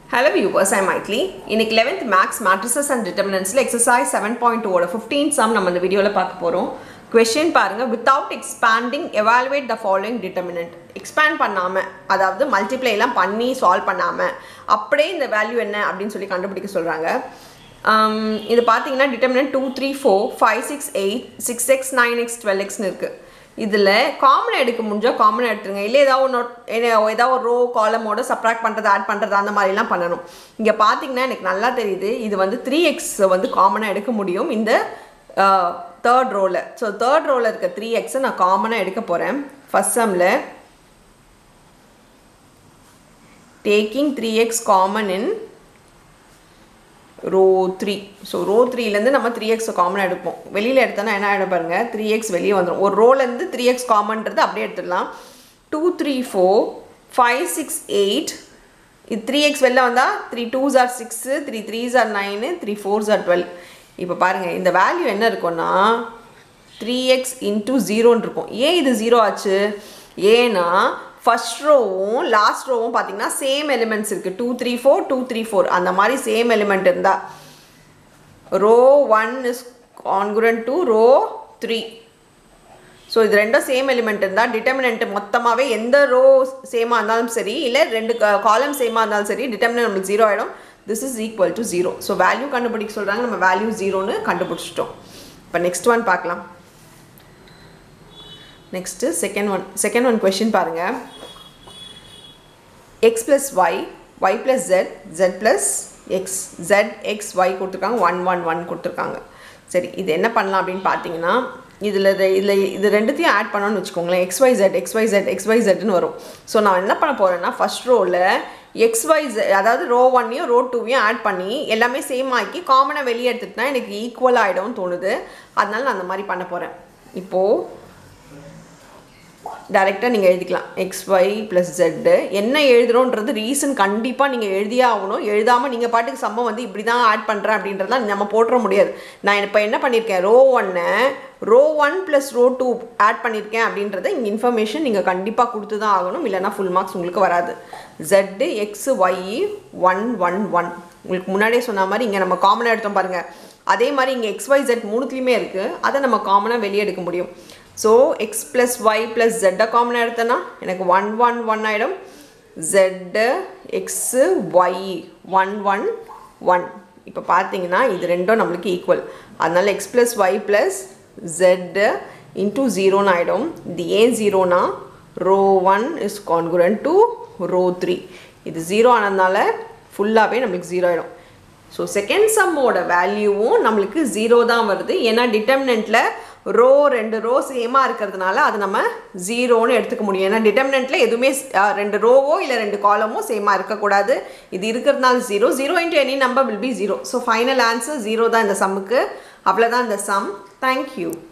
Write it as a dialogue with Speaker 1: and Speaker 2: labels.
Speaker 1: hello viewers I மைட்லி இன்னைக்கு eleventh maths matrices and டிட்டர்மினன்ஸில் எக்ஸசைஸ் செவன் பாயிண்ட் டூவோட ஃபிஃப்டீன் சம் நம்ம இந்த வீடியோவில் பார்க்க போகிறோம் கொஷின் பாருங்க without expanding evaluate the following determinant expand பண்ணாமல் அதாவது மல்டிப்ளைலாம் பண்ணி சால்வ் பண்ணாமல் அப்படியே இந்த வேல்யூ என்ன அப்படின்னு சொல்லி கண்டுபிடிக்க சொல்கிறாங்க இது பார்த்தீங்கன்னா determinant two three four five six eight six x nine x twelve எக்ஸ்னு இருக்குது இதில் காமன் எடுக்க முடிஞ்சால் காமன் எடுத்துருங்க இல்லை ஏதாவது ஒன்று ஏதாவது ஒரு ரோ காலமோட சப்ராக்ட் பண்ணுறது ஆட் பண்ணுறது அந்த மாதிரிலாம் பண்ணணும் இங்கே பார்த்தீங்கன்னா எனக்கு நல்லா தெரியுது இது வந்து த்ரீ எக்ஸ் வந்து காமனாக எடுக்க முடியும் இந்த தேர்ட் ரோவில் ஸோ தேர்ட் ரோவில் இருக்க த்ரீ எக்ஸை நான் காமனாக எடுக்க போகிறேன் ஃபஸ்ட் சம்மில் taking three x common in row three so row த்ரீலேருந்து நம்ம த்ரீ எக்ஸ் காமனாக எடுப்போம் வெளியில் எடுத்தோன்னா என்ன ஆகிடும் பாருங்கள் த்ரீ எக்ஸ் வெளியே வந்துடும் ஒரு ரோலேருந்து த்ரீ எக்ஸ் காமன்றது அப்படியே எடுத்துடலாம் two three four five six eight இது த்ரீ எக்ஸ் வெளில வந்தால் three twos are six three threes are nine three fours are twelve இப்போ பாருங்கள் இந்த வேல்யூ என்ன இருக்கும்னா த்ரீ எக்ஸ் இன்ட்டு ஜீரோன்னு இருக்கும் ஏன் இது ஜீரோ ஆச்சு ஏன்னா ஃபஸ்ட் ரோவும் லாஸ்ட் ரோவும் பார்த்தீங்கன்னா சேம் எலிமெண்ட்ஸ் இருக்குது two three four two three four அந்த மாதிரி சேம் எலிமெண்ட் இருந்தால் row one is congruent to row three so இது ரெண்டும் சேம் எலிமெண்ட் இருந்தால் டிட்டர்மினன்ட் மொத்தமாகவே எந்த ரோ சேமாக இருந்தாலும் சரி இல்லை ரெண்டு காலம் சேமாக இருந்தாலும் சரி டிட்டர்மினன்ட் நம்மளுக்கு ஜீரோ ஆகிடும் this is equal to zero so value கண்டுபிடிக்க சொல்கிறாங்க நம்ம வேல்யூ ஜீரோன்னு கண்டுபிடிச்சிட்டோம் இப்போ நெக்ஸ்ட் ஒன் பார்க்கலாம் next second one second one question பாருங்கள் x plus y y plus z z plus x z x y கொடுத்துருக்காங்க ஒன் ஒன் ஒன் கொடுத்துருக்காங்க சரி இது என்ன பண்ணலாம் அப்படின்னு பார்த்தீங்கன்னா இதில் இதில் இது ரெண்டுத்தையும் ஆட் பண்ணோன்னு வச்சுக்கோங்களேன் x y z x y z x y ஜெட்னு வரும் ஸோ நான் என்ன பண்ண போகிறேன்னா ஃபஸ்ட் ரோவில் எக்ஸ் ஒய் அதாவது ரோ ஒன்னையும் ரோ டூவையும் ஆட் பண்ணி எல்லாமே சேம் ஆக்கி காமனாக வெளியே எடுத்துட்டுனா எனக்கு ஈக்குவல் ஆகிடும்னு தோணுது அதனால நான் அந்த மாதிரி பண்ண போகிறேன் இப்போது டேரெக்டாக நீங்கள் எழுதிக்கலாம் எக்ஸ் ஒய் ப்ளஸ் ஜெட்டு என்ன எழுதுகிறோன்றது ரீசன் கண்டிப்பாக நீங்கள் எழுதியே ஆகணும் எழுதாமல் நீங்கள் பாட்டுக்கு சம்பவம் வந்து இப்படி தான் ஆட் பண்ணுறேன் அப்படின்றதெல்லாம் நம்ம போட்டுற முடியாது நான் இப்போ என்ன பண்ணியிருக்கேன் ரோ ஒன்னை row one plus row two add பண்ணியிருக்கேன் அப்படின்றத இங்கே இன்ஃபர்மேஷன் நீங்கள் கண்டிப்பாக கொடுத்து தான் ஆகணும் இல்லைனா ஃபுல் மார்க்ஸ் உங்களுக்கு வராது z x y one one one உங்களுக்கு முன்னாடியே சொன்ன மாதிரி இங்கே நம்ம காமனாக எடுத்தோம் பாருங்கள் அதே மாதிரி இங்கே எக்ஸ் ஒய் ஜெட் மூணுத்துலேயுமே இருக்குது அதை நம்ம காமனாக வெளியே எடுக்க முடியும் so x plus y plus ஜெட்டை காமனாக எடுத்தேன்னா எனக்கு ஒன் ஒன் ஒன் ஆகிடும் z x y one one one இப்போ பார்த்தீங்கன்னா இது ரெண்டும் நம்மளுக்கு ஈக்குவல் அதனால் x plus y plus z into ஜீரோன்னு ஆகிடும் இது ஏன் ஜீரோனா row one is congruent to row three இது ஜீரோ ஆனதுனால ஃபுல்லாகவே நம்மளுக்கு ஜீரோ ஆகிடும் ஸோ செகண்ட் சம்மோட வேல்யூவும் நம்மளுக்கு ஜீரோ தான் வருது ஏன்னா டிட்டர்மினண்ட்டில் ரோ ரெண்டு ரோ சேமாக இருக்கிறதுனால அது நம்ம ஜீரோன்னு எடுத்துக்க முடியும் ஏன்னா டிட்டர்மினண்ட்டில் எதுவுமே ரெண்டு ரோவோ இல்லை ரெண்டு காலமோ சேமாக இருக்கக்கூடாது இது இருக்கிறதுனால zero zero into any number will be zero so final answer zero தான் இந்த சம்முக்கு அவ்வளோதான் இந்த சம் தேங்க்யூ